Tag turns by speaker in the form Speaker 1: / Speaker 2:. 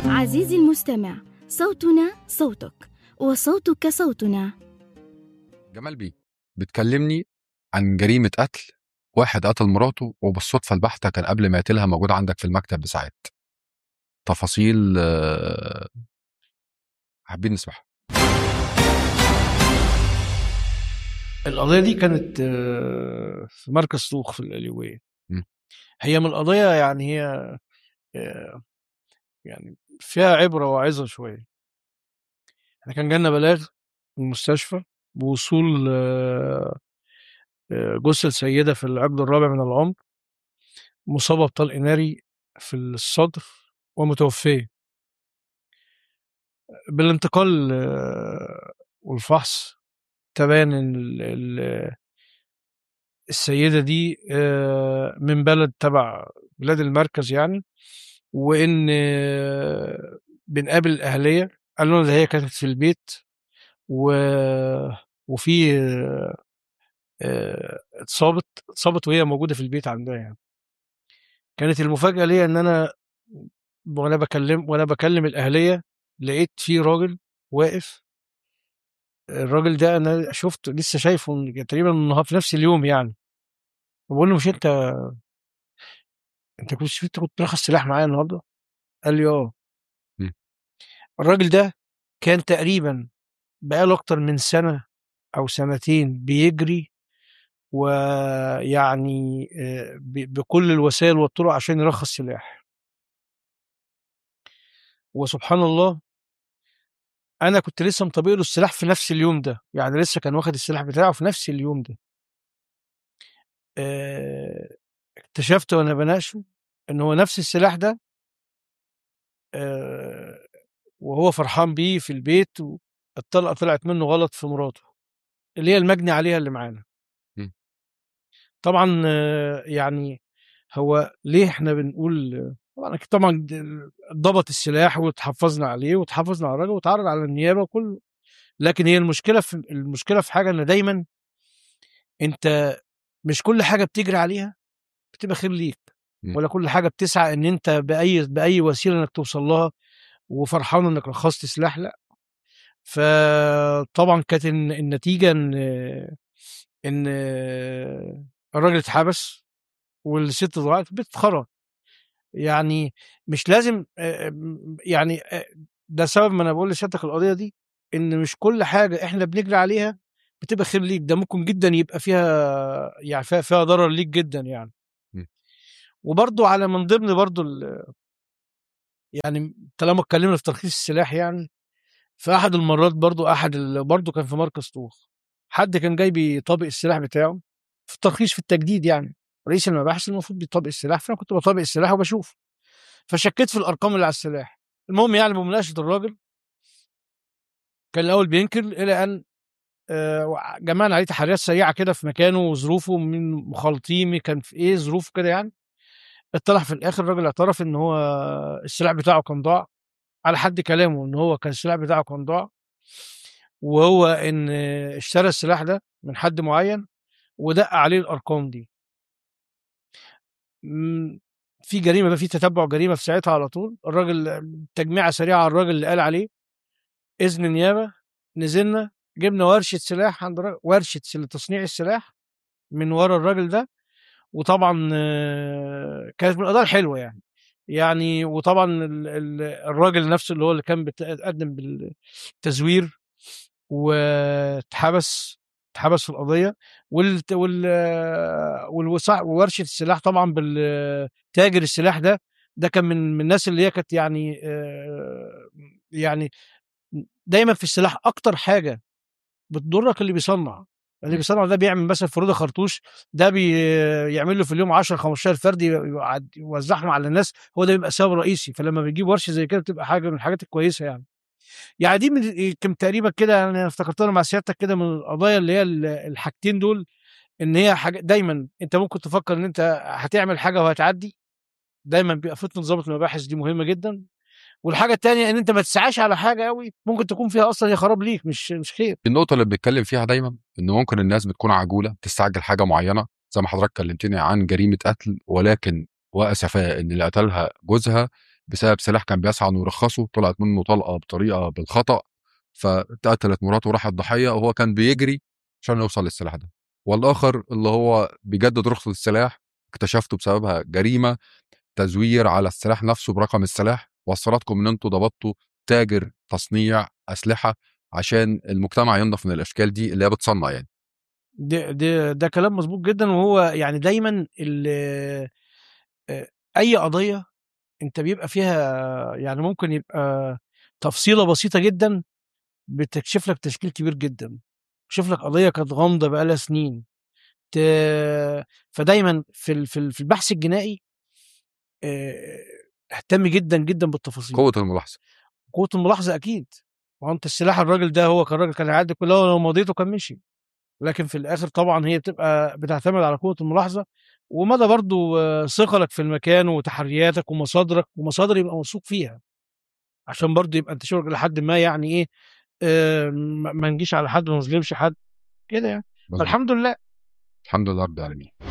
Speaker 1: عزيزي المستمع صوتنا صوتك وصوتك صوتنا
Speaker 2: جمال بيه بتكلمني عن جريمة قتل واحد قتل مراته وبالصدفة البحتة كان قبل ما يقتلها موجود عندك في المكتب بساعات تفاصيل آه، حابين نسمعها
Speaker 3: القضيه دي كانت آه، في مركز سوق في القليوبيه
Speaker 2: م.
Speaker 3: هي من القضايا يعني هي آه، يعني فيها عبره وعظه شويه احنا كان جالنا بلاغ من المستشفى بوصول آه، آه، جثه سيده في العقد الرابع من العمر مصابه بطلق ناري في الصدر ومتوفيه بالانتقال آه، والفحص تبان ان ال- ال- السيده دي آه، من بلد تبع بلاد المركز يعني وان آه، بنقابل الاهليه قالوا لنا ده هي كانت في البيت و وفي آه، آه، اتصابت اتصابت وهي موجوده في البيت عندها يعني كانت المفاجاه ليا ان انا وانا بكلم وانا بكلم الاهليه لقيت في راجل واقف الراجل ده انا شفته لسه شايفه من- تقريبا النهار في نفس اليوم يعني بقول له مش انت انت كنت مش انت كنت مرخص سلاح معايا النهارده قال لي اه
Speaker 2: مم.
Speaker 3: الراجل ده كان تقريبا بقاله اكتر من سنه او سنتين بيجري ويعني آه، ب- بكل الوسائل والطرق عشان يرخص سلاح وسبحان الله انا كنت لسه مطبق له السلاح في نفس اليوم ده يعني لسه كان واخد السلاح بتاعه في نفس اليوم ده آه، اكتشفت وانا بناقشه ان هو نفس السلاح ده آه، وهو فرحان بيه في البيت الطلقه طلعت منه غلط في مراته اللي هي المجني عليها اللي معانا
Speaker 2: مم.
Speaker 3: طبعا آه، يعني هو ليه احنا بنقول طبعا أكيد طبعا ضبط السلاح وتحفظنا عليه وتحفظنا على الراجل وتعرض على النيابه وكل لكن هي المشكله في المشكله في حاجه ان دايما انت مش كل حاجه بتجري عليها بتبقى خير ليك
Speaker 2: مم.
Speaker 3: ولا كل حاجه بتسعى ان انت باي باي وسيله انك توصل لها وفرحان انك رخصت سلاح لا فطبعا كانت الن- النتيجه ان ان الراجل اتحبس والست ضاعت البيت اتخرب يعني مش لازم يعني ده سبب ما انا بقول لسيادتك القضيه دي ان مش كل حاجه احنا بنجري عليها بتبقى خير ليك ده ممكن جدا يبقى فيها يعني فيها, فيها ضرر ليك جدا يعني
Speaker 2: م.
Speaker 3: وبرضو على من ضمن برضو ال- يعني طالما اتكلمنا في ترخيص السلاح يعني في احد المرات برضو احد ال- برضو كان في مركز طوخ حد كان جاي بيطابق السلاح بتاعه في الترخيص في التجديد يعني رئيس المباحث المفروض بيطابق السلاح فانا كنت بطابق السلاح وبشوف فشكيت في الارقام اللي على السلاح المهم يعني بمناقشه الراجل كان الاول بينكر الى ان آه، جمعنا عليه تحريات سريعه كده في مكانه وظروفه من مخالطين كان في ايه ظروفه كده يعني اتضح في الاخر الراجل اعترف ان هو السلاح بتاعه كان ضاع على حد كلامه ان هو كان السلاح بتاعه كان ضاع وهو ان اشترى السلاح ده من حد معين ودق عليه الارقام دي مم، في جريمه بقى في تتبع جريمه في ساعتها على طول الراجل تجميعه سريعه على الراجل اللي قال عليه اذن نيابه نزلنا جبنا ورشه سلاح عند الراجل ورشه سل- تصنيع السلاح من ورا الراجل ده وطبعا آه، كانت من القضايا الحلوه يعني يعني وطبعا ال- ال- الراجل نفسه اللي هو اللي كان بيتقدم بالتزوير واتحبس اتحبس في القضيه وال وال والوصا- وورشه السلاح طبعا بالتاجر السلاح ده ده كان من من الناس اللي هي كانت يعني آه، يعني دايما في السلاح اكتر حاجه بتضرك اللي بيصنع اللي
Speaker 2: م.
Speaker 3: بيصنع ده بيعمل مثلا فروده خرطوش ده بيعمل له في اليوم 10 15 فرد يوعد- يوزعهم على الناس هو ده بيبقى سبب رئيسي فلما بيجيب ورشه زي كده بتبقى حاجه من الحاجات الكويسه يعني يعني دي من كم تقريبا كده انا افتكرتها مع سيادتك كده من القضايا اللي هي ال- الحاجتين دول ان هي حاجه دايما انت ممكن تفكر ان انت هتعمل حاجه وهتعدي دايما بيبقى فتنه ضابط المباحث دي مهمه جدا والحاجه الثانيه ان انت ما تسعاش على حاجه قوي ممكن تكون فيها اصلا هي خراب ليك مش مش خير
Speaker 2: النقطة اللي بنتكلم فيها دايما إن ممكن الناس بتكون عجولة تستعجل حاجة معينة زي ما حضرتك كلمتني عن جريمة قتل ولكن وأسفاء إن اللي قتلها جوزها بسبب سلاح كان بيسعى انه يرخصه طلعت منه طلقه بطريقه بالخطا فاتقتلت مراته وراحت ضحيه وهو كان بيجري عشان يوصل للسلاح ده والاخر اللي هو بيجدد رخصه السلاح اكتشفته بسببها جريمه تزوير على السلاح نفسه برقم السلاح وصلتكم ان انتوا ضبطتوا تاجر تصنيع اسلحه عشان المجتمع ينضف من الاشكال دي اللي هي بتصنع يعني
Speaker 3: ده ده ده كلام مظبوط جدا وهو يعني دايما ال- آه، اي قضيه انت بيبقى فيها يعني ممكن يبقى تفصيله بسيطه جدا بتكشف لك تشكيل كبير جدا تكشف لك قضيه كانت غامضه بقالها سنين ت- فدايما في ال- في ال- في البحث الجنائي آه، اهتم جدا جدا بالتفاصيل
Speaker 2: قوه الملاحظه
Speaker 3: قوه الملاحظه اكيد وانت السلاح الراجل ده هو كان راجل كان هيعدي كلها ولو مضيته كان مشي لكن في الاخر طبعا هي بتبقى بتعتمد على قوه الملاحظه ومدى برضو آه، ثقلك في المكان وتحرياتك ومصادرك ومصادر يبقى موثوق فيها عشان برضو يبقى انت شغلك لحد ما يعني ايه آه، ما ما نجيش على حد وما نظلمش حد كده يعني
Speaker 2: مظبوط.
Speaker 3: فالحمد لله
Speaker 2: الحمد لله رب العالمين